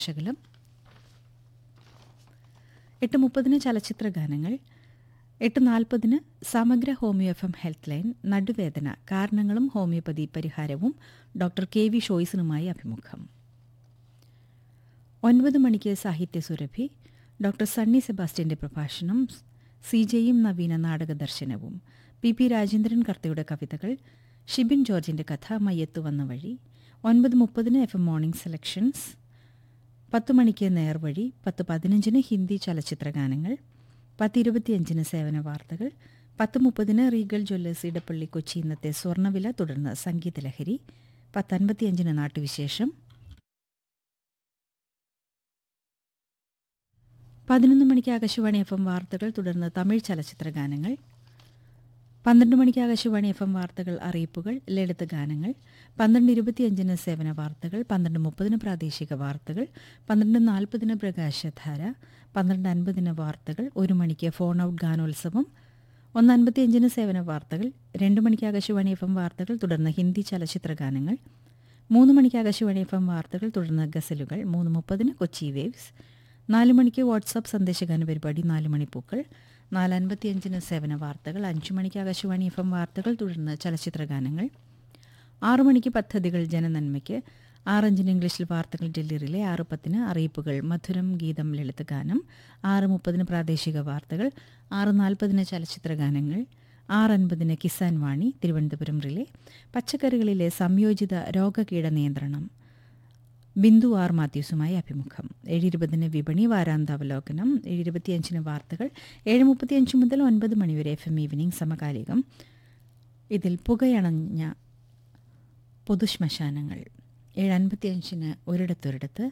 ശകലം എട്ട് മുപ്പതിന് ചലച്ചിത്ര ഗാനങ്ങൾ എട്ട് നാൽപ്പതിന് സമഗ്ര homeo F M health line നടുവേദന കാരണങ്ങളും ഹോമിയോപ്പതി പരിഹാരവും ഡോക്ടർ കെ വി ഷോയ്സിനുമായി അഭിമുഖം ഒൻപത് മണിക്ക് സാഹിത്യ സുരഭി ഡോക്ടർ സണ്ണി സെബാസ്റ്റ്യന്റെ പ്രഭാഷണം സി ജെയും നവീന നാടക ദർശനവും പി പി രാജേന്ദ്രൻ കർത്തയുടെ കവിതകൾ ഷിബിൻ ജോർജിന്റെ കഥ മയ്യത്ത് വന്ന വഴി ഒൻപത് മുപ്പതിന് എഫ് എം മോർണിംഗ് സെലക്ഷൻസ് പത്ത് മണിക്ക് നേർവഴി പത്ത് പതിനഞ്ചിന് ഹിന്ദി ചലച്ചിത്ര ഗാനങ്ങൾ പത്ത് ഇരുപത്തിയഞ്ചിന് സേവന വാർത്തകൾ പത്ത് മുപ്പതിന് റീഗൽ ജ്വല്ലേഴ്സ് ഇടപ്പള്ളി കൊച്ചി ഇന്നത്തെ സ്വർണ്ണവില തുടർന്ന് സംഗീതലഹരി പത്ത് അൻപത്തിയഞ്ചിന് നാട്ടുവിശേഷം പതിനൊന്ന് മണിക്ക് ആകാശവാണി എഫ് എം വാർത്തകൾ തുടർന്ന് തമിഴ് ചലച്ചിത്ര ഗാനങ്ങൾ പന്ത്രണ്ട് മണിക്ക് ആകാശവാണി എഫ് എം വാർത്തകൾ അറിയിപ്പുകൾ ലളിത ഗാനങ്ങൾ പന്ത്രണ്ട് ഇരുപത്തിയഞ്ചിന് സേവന വാർത്തകൾ പന്ത്രണ്ട് മുപ്പതിന് പ്രാദേശിക വാർത്തകൾ പന്ത്രണ്ട് നാൽപ്പതിന് പ്രകാശധാര പന്ത്രണ്ട് അൻപതിന് വാർത്തകൾ ഒരു മണിക്ക് ഫോൺ ഔട്ട് ഗാനോത്സവം ഒന്ന് അൻപത്തിയഞ്ചിന് സേവന വാർത്തകൾ രണ്ട് മണിക്ക് ആകാശവാണി എഫ് എം വാർത്തകൾ തുടർന്ന് ഹിന്ദി ചലച്ചിത്ര ഗാനങ്ങൾ മൂന്ന് മണിക്ക് ആകാശവാണി എഫ് എം വാർത്തകൾ തുടർന്ന് ഗസലുകൾ മൂന്ന് മുപ്പതിന് കൊച്ചി വേവ്സ് നാല് മണിക്ക് വാട്സാപ്പ് സന്ദേശഗാന പരിപാടി നാല് മണിപ്പൂക്കൾ നാല് അൻപത്തിയഞ്ചിന് സേവന വാർത്തകൾ അഞ്ചു മണിക്ക് ആകാശവാണി എഫ് എം വാർത്തകൾ തുടർന്ന് ചലച്ചിത്ര ഗാനങ്ങൾ ആറു മണിക്ക് പദ്ധതികൾ ജനനന്മയ്ക്ക് ആറഞ്ചിന് ഇംഗ്ലീഷിൽ വാർത്തകൾ ഡൽഹിയിലെ ആറ് പത്തിന് അറിയിപ്പുകൾ മധുരം ഗീതം ലളിത ഗാനം ആറ് മുപ്പതിന് പ്രാദേശിക വാർത്തകൾ ആറ് നാൽപ്പതിന് ചലച്ചിത്ര ഗാനങ്ങൾ ആറ് അൻപതിന് കിസാൻ വാണി തിരുവനന്തപുരം റിലേ പച്ചക്കറികളിലെ സംയോജിത രോഗകീട നിയന്ത്രണം ബിന്ദു ആർ മാത്യൂസുമായി അഭിമുഖം ഏഴ് ഇരുപതിന് വിപണി വാരാന്താവലോകനം ഏഴ് ഇരുപത്തിയഞ്ചിന് വാർത്തകൾ ഏഴ് മുപ്പത്തിയഞ്ച് മുതൽ ഒൻപത് മണിവരെ എഫ് എം ഈവനിംഗ് സമകാലികം ഇതിൽ പുകയണഞ്ഞ പൊതുശ്മശാനങ്ങൾ ഏഴ് അൻപത്തിയഞ്ചിന് ഒരിടത്തൊരിടത്ത്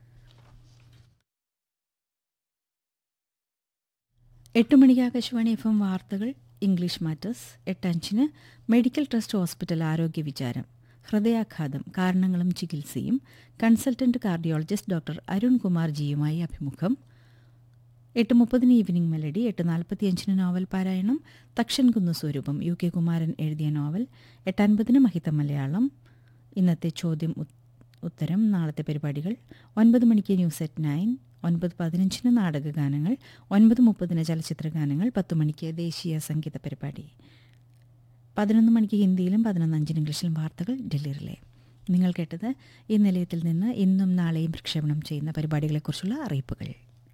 എട്ട് മണിക്ക് ആകാശവാണി എഫ് എം വാർത്തകൾ ഇംഗ്ലീഷ് മാറ്റേഴ്സ് എട്ടഞ്ചിന് മെഡിക്കൽ ട്രസ്റ്റ് ഹോസ്പിറ്റൽ ആരോഗ്യ വിചാരം ഹൃദയാഘാതം കാരണങ്ങളും ചികിത്സയും consultant cardiologist doctor Arun Kumar ജിയുമായി അഭിമുഖം എട്ട് മുപ്പതിന് ഈവനിംഗ് മെലഡി എട്ട് നാൽപ്പത്തിയഞ്ചിന് നോവൽ പാരായണം തക്ഷൻ കുന്നു സ്വരൂപം യു കെ കുമാരൻ എഴുതിയ നോവൽ എട്ട് അൻപതിന് മഹിത മലയാളം ഇന്നത്തെ ചോദ്യം ഉത്തരം നാളത്തെ പരിപാടികൾ ഒൻപത് മണിക്ക് ന്യൂസ് അറ്റ് നയൻ ഒൻപത് പതിനഞ്ചിന് നാടകഗാനങ്ങൾ ഒൻപത് മുപ്പതിന് ചലച്ചിത്ര ഗാനങ്ങൾ പത്ത് മണിക്ക് ദേശീയ സംഗീത പരിപാടി പതിനൊന്ന് മണിക്ക് ഹിന്ദിയിലും പതിനൊന്ന് അഞ്ചിന് ഇംഗ്ലീഷിലും വാർത്തകൾ ഡൽഹിയിലെ നിങ്ങൾ കേട്ടത് ഈ നിലയത്തിൽ നിന്ന് ഇന്നും നാളെയും പ്രക്ഷേപണം ചെയ്യുന്ന പരിപാടികളെക്കുറിച്ചുള്ള അറിയിപ്പുകൾ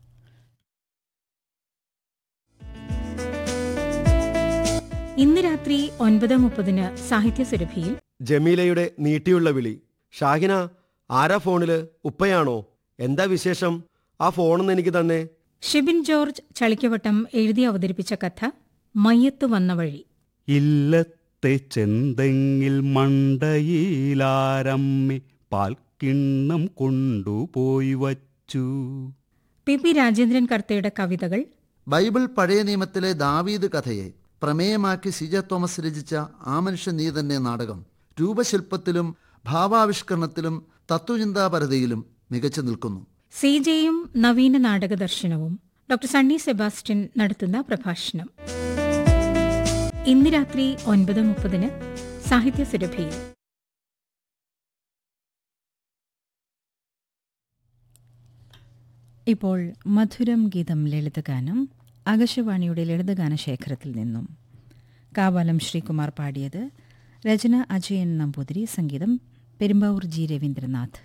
ഇന്ന് രാത്രി ഒൻപത് മുപ്പതിന് സാഹിത്യ സുരഭിയിൽ ജമീലയുടെ നീട്ടിയുള്ള വിളി ഷാഹിന ആരാ ഫോണില് ഉപ്പയാണോ എന്താ വിശേഷം ആ ഫോണൊന്ന് എനിക്ക് തന്നെ ഷിബിൻ ജോർജ് ചളിക്കവട്ടം എഴുതി അവതരിപ്പിച്ച കഥ മയ്യത്ത് വന്ന വഴി ഇല്ലത്തെ ചെന്തെങ്ങിൽ മണ്ടയിലാരമ്മി പാൽക്കിണ്ണം കൊണ്ടുപോയി വച്ചു പി പി രാജേന്ദ്രൻ കർത്തയുടെ കവിതകൾ ബൈബിൾ പഴയ നിയമത്തിലെ ദാവീദ് കഥയെ പ്രമേയമാക്കി സിജ തോമസ് രചിച്ച ആ മനുഷ്യൻ നീ തന്നെ നാടകം രൂപശില്പത്തിലും ഭാവാവിഷ്കരണത്തിലും തത്വചിന്താപരതയിലും മികച്ചു നിൽക്കുന്നു സി ജെയും നവീന നാടക ദർശനവും ഡോക്ടർ സണ്ണി സെബാസ്റ്റ്യൻ നടത്തുന്ന പ്രഭാഷണം ഇന്ന് രാത്രി ഒൻപത് മുപ്പതിന് സാഹിത്യ സുരഭിയിൽ ഇപ്പോൾ മധുരം ഗീതം ലളിതഗാനം ആകാശവാണിയുടെ ലളിതഗാന ശേഖരത്തിൽ നിന്നും കാവാലം ശ്രീകുമാർ പാടിയത് രചന അജയൻ നമ്പൂതിരി സംഗീതം പെരുമ്പാവൂർ ജി രവീന്ദ്രനാഥ്